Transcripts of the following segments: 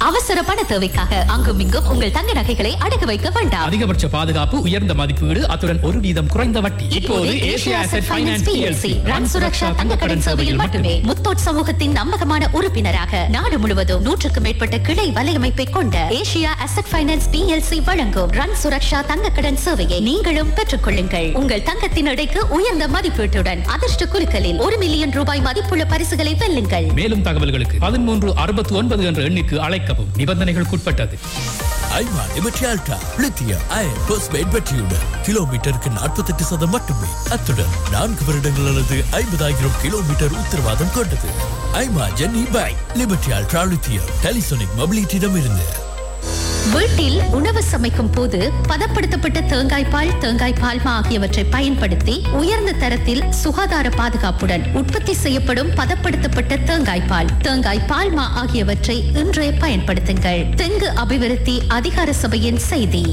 அவசர பண தேவைக்காக அங்கும் இங்கும் உங்கள் தங்க நகைகளை அடகு வைக்க வேண்டாம் அதிகபட்ச பாதுகாப்பு உயர்ந்த மதிப்பீடு அத்துடன் ஒரு வீதம் குறைந்த வட்டி இப்போது Asia asset finance PLC Ran Suraksha தங்க கடன் சேவையில் மட்டுமே முத்தோட் சமூகத்தின் நம்பகமான உறுப்பினராக நாடு முழுவதும் நூற்றுக்கும் மேற்பட்ட கிளை வலையமைப்பை கொண்ட ஏசியா அசெட் ஃபைனான்ஸ் பிஎல்சி வழங்கும் ரன் சுரக்ஷா தங்க கடன் சேவையை நீங்களும் பெற்றுக் கொள்ளுங்கள் உங்கள் தங்கத்தின் எடைக்கு உயர்ந்த மதிப்பீட்டுடன் அதிர்ஷ்ட குலுக்கலில் ஒரு மில்லியன் ரூபாய் மதிப்புள்ள பரிசுகளை வெல்லுங்கள் மேலும் தகவல்களுக்கு பதிமூன்று அறுபத்தி ஒன்பது என்ற எண்ணிற்கு அழைக்கவும் நிபந்தனைகளுக்குட்பட்டது AIMA Liberty ultra lithium ion போஸ்ட்பெய்ட் பேட்டரியுடன் கிலோமீட்டருக்கு நாற்பத்தெட்டு சதம் மட்டுமே அத்துடன் நான்கு வருடங்கள் அல்லது ஐம்பதாயிரம் கிலோமீட்டர் உத்தரவாதம் கொண்டது AIMA Jenny by Liberty ultra lithium Telesonic மொபிலிட்டிடம் இருந்து வீட்டில் உணவு சமைக்கும் போது பதப்படுத்தப்பட்ட தேங்காய் பால் தேங்காய் பால்மா ஆகியவற்றை பயன்படுத்தி உயர்ந்த தரத்தில் சுகாதார பாதுகாப்புடன் உற்பத்தி செய்யப்படும் பதப்படுத்தப்பட்ட தேங்காய் பால் தேங்காய் பால்மா ஆகியவற்றை இன்றே பயன்படுத்துங்கள் தெங்கு அபிவிருத்தி அதிகார சபையின் செய்தி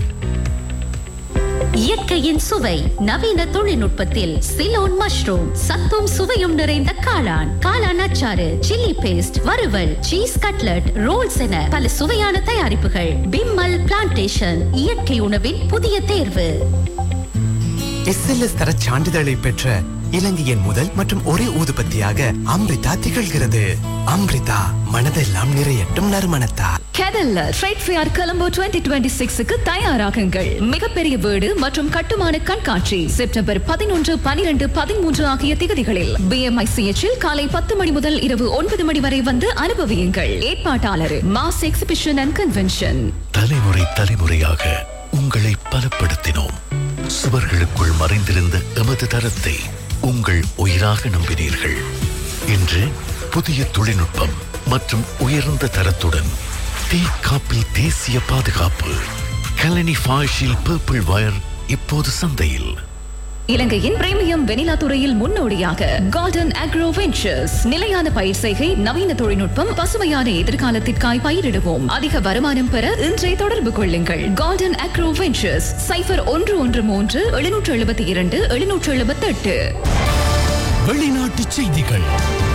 இயற்கையின் சுவை நவீன தொழில்நுட்பத்தில் சிலோன் மஷ்ரூம் சத்தும் சுவையும் நிறைந்த காளான் காளான் அச்சாறு சில்லி பேஸ்ட் வறுவல் சீஸ் கட்லட் ரோல்ஸ் என பல சுவையான தயாரிப்புகள் பிம்மல் பிளான்டேஷன் இயற்கை உணவின் புதிய தேர்வு எஸ்எல்எஸ் தர சான்றிதழை பெற்ற இலங்கையின் முதல் மற்றும் ஒரே ஊதுபத்தியாக அம்ரிதா திகழ்கிறது அம்ரிதா மனதெல்லாம் நிறையட்டும் நறுமணத்தா கெடல்ல ட்ரேட் ஃபேர் கொலம்போ 2026 க்கு தயாராகுங்கள் மிகப்பெரிய வீடு மற்றும் கட்டுமான கண்காட்சி செப்டம்பர் பதினொன்று பனிரெண்டு பதிமூன்று ஆகிய திகதிகளில் பிஎம்ஐசிஎச்சில் காலை பத்து மணி முதல் இரவு ஒன்பது மணி வரை வந்து அனுபவியுங்கள் ஏற்பாட்டாளர் மாஸ் எக்ஸிபிஷன் அண்ட் கன்வென்ஷன் தலைமுறை தலைமுறையாக உங்களை பலப்படுத்தினோம் சுவர்களுக்குள் மறைந்திருந்த எமது தரத்தை உங்கள் உயிராக நம்பினீர்கள் இன்று புதிய தொழில்நுட்பம் மற்றும் உயர்ந்த தரத்துடன் தீ காப்பில் தேசிய பாதுகாப்பு கலனி ஃபாஷில் பர்பிள் வயர் இப்போது சந்தையில் இலங்கையின் பிரீமியம் வெனிலா துறையில் முன்னோடியாக கார்டன் அக்ரோ வெஞ்சர்ஸ் நிலையான பயிர் செய்கை நவீன தொழில்நுட்பம் பசுமையான எதிர்காலத்திற்காய் பயிரிடுவோம் அதிக வருமானம் பெற இன்றே தொடர்பு கொள்ளுங்கள் கார்டன் அக்ரோ வெஞ்சர்ஸ் சைபர் ஒன்று ஒன்று மூன்று எழுநூற்று எழுபத்தி இரண்டு எழுநூற்று எழுபத்தி எட்டு வெளிநாட்டு செய்திகள்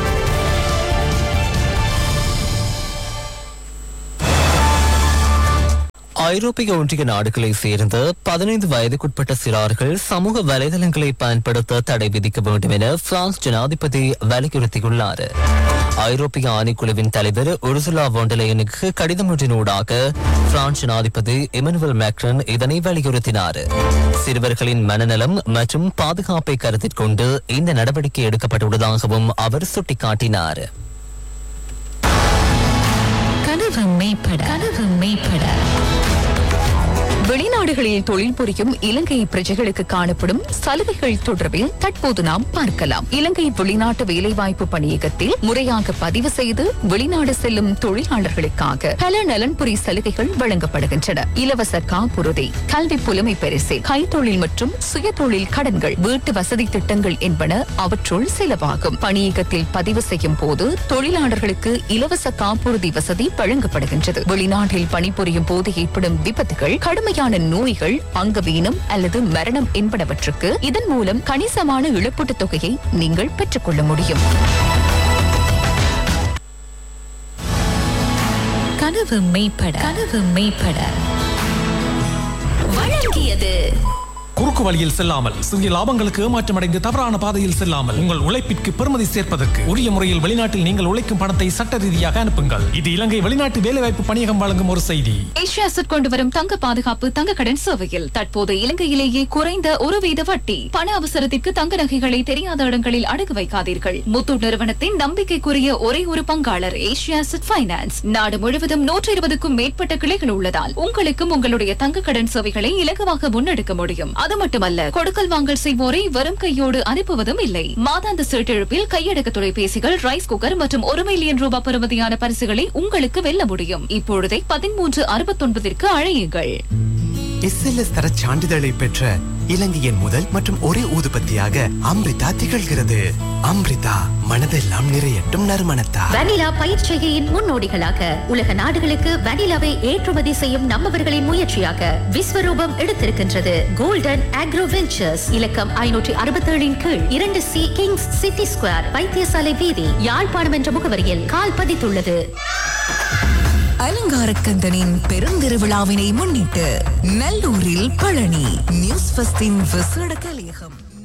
ஐரோப்பிய ஒன்றிய நாடுகளை சேர்ந்த பதினைந்து வயதுக்குட்பட்ட சிறார்கள் சமூக வலைதளங்களை பயன்படுத்த தடை விதிக்க வேண்டும் என பிரான்ஸ் ஜனாதிபதி வலியுறுத்தியுள்ளார் ஐரோப்பிய ஆணைக்குழுவின் தலைவர் உருசுலா வாண்டலையனுக்கு கடிதம் ஒன்றினூடாக பிரான்ஸ் ஜனாதிபதி இமானுவல் மேக்ரன் இதனை வலியுறுத்தினார் சிறுவர்களின் மனநலம் மற்றும் பாதுகாப்பை கருத்தில் கொண்டு இந்த நடவடிக்கை எடுக்கப்பட்டுள்ளதாகவும் அவர் சுட்டிக்காட்டினார் கனவு மேம்பட கனவு மேம்பட வெளிநாடுகளில் தொழில் புரியும் இலங்கை பிரஜைகளுக்கு காணப்படும் சலுகைகள் தொடர்பில் தற்போது நாம் பார்க்கலாம் இலங்கை வெளிநாட்டு வேலைவாய்ப்பு பணியகத்தில் முறையாக பதிவு செய்து வெளிநாடு செல்லும் தொழிலாளர்களுக்காக பல நலன்புரி சலுகைகள் வழங்கப்படுகின்றன இலவச காப்புறுதி கல்வி புலமை பரிசு கைத்தொழில் மற்றும் சுயதொழில் கடன்கள் வீட்டு வசதி திட்டங்கள் என்பன அவற்றுள் சிலவாகும் பணியகத்தில் பதிவு செய்யும் போது தொழிலாளர்களுக்கு இலவச காப்புறுதி வசதி வழங்கப்படுகின்றது வெளிநாட்டில் பணிபுரியும் போது ஏற்படும் விபத்துகள் கடுமையான நோய்கள் அங்கவீனம் அல்லது மரணம் என்பனவற்றுக்கு இதன் மூலம் கணிசமான இழப்பீட்டுத் தொகையை நீங்கள் பெற்றுக்கொள்ள முடியும் கனவு மெய்ப்பட கனவு மெய்ப்பட வழங்கியது குறுக்கு வழியில் செல்லாமல் சிறிய லாபங்களுக்கு ஏமாற்றமடைந்து தவறான பாதையில் செல்லாமல் உங்கள் உழைப்பிற்கு பெருமதி சேர்ப்பதற்கு உரிய முறையில் வெளிநாட்டில் நீங்கள் உழைக்கும் பணத்தை சட்ட ரீதியாக அனுப்புங்கள் இது இலங்கை வெளிநாட்டு வேலைவாய்ப்பு பணியகம் வழங்கும் ஒரு செய்தி ஏஷியா அசட் கொண்டு வரும் தங்க பாதுகாப்பு தங்க கடன் சேவையில் தற்போது இலங்கையிலேயே குறைந்த ஒரு வீத வட்டி பண அவசரத்திற்கு தங்க நகைகளை தெரியாத இடங்களில் அடகு வைக்காதீர்கள் முத்தூட் நிறுவனத்தின் நம்பிக்கைக்குரிய ஒரே ஒரு பங்காளர் ஏஷியா அசட் பைனான்ஸ் நாடு முழுவதும் நூற்றி இருபதுக்கும் மேற்பட்ட கிளைகள் உள்ளதால் உங்களுக்கும் உங்களுடைய தங்க கடன் சேவைகளை இலகுவாக முன்னெடுக்க முடியும் அது மட்டுமல்ல கொடுக்கல் வாங்கல் செய்வோரை வெறும் கையோடு அனுப்புவதும் இல்லை மாதாந்த சீட்டெழுப்பில் கையடக்க தொலைபேசிகள் ரைஸ் குக்கர் மற்றும் ஒரு மில்லியன் ரூபாய் பெறுமதியான பரிசுகளை உங்களுக்கு வெல்ல முடியும் இப்பொழுதே பதிமூன்று அறுபத்தொன்பதிற்கு அழையுங்கள் எஸ்எல்எஸ் தர சான்றிதழை பெற்ற இலங்கையின் முதல் மற்றும் ஒரே ஊதுபத்தியாக அம்ரிதா திகழ்கிறது அம்ரிதா மனதெல்லாம் நிறையட்டும் நறுமணத்தா வனிலா பயிற்சிகையின் முன்னோடிகளாக உலக நாடுகளுக்கு வனிலாவை ஏற்றுமதி செய்யும் நம்மவர்களின் முயற்சியாக விஸ்வரூபம் எடுத்திருக்கின்றது கோல்டன் அக்ரோ வெஞ்சர்ஸ் இலக்கம் ஐநூற்றி அறுபத்தேழின் கீழ் இரண்டு சி கிங்ஸ் சிட்டி ஸ்கொயர் வைத்தியசாலை வீதி யாழ்ப்பாணம் என்ற முகவரியில் கால் பதித்துள்ளது அலங்காரக்கந்தனின் பெருந்திருவிழாவினை முன்னிட்டு நல்லூரில் பழனி நியூஸ் ஃபஸ்டின் விசேட கலையகம்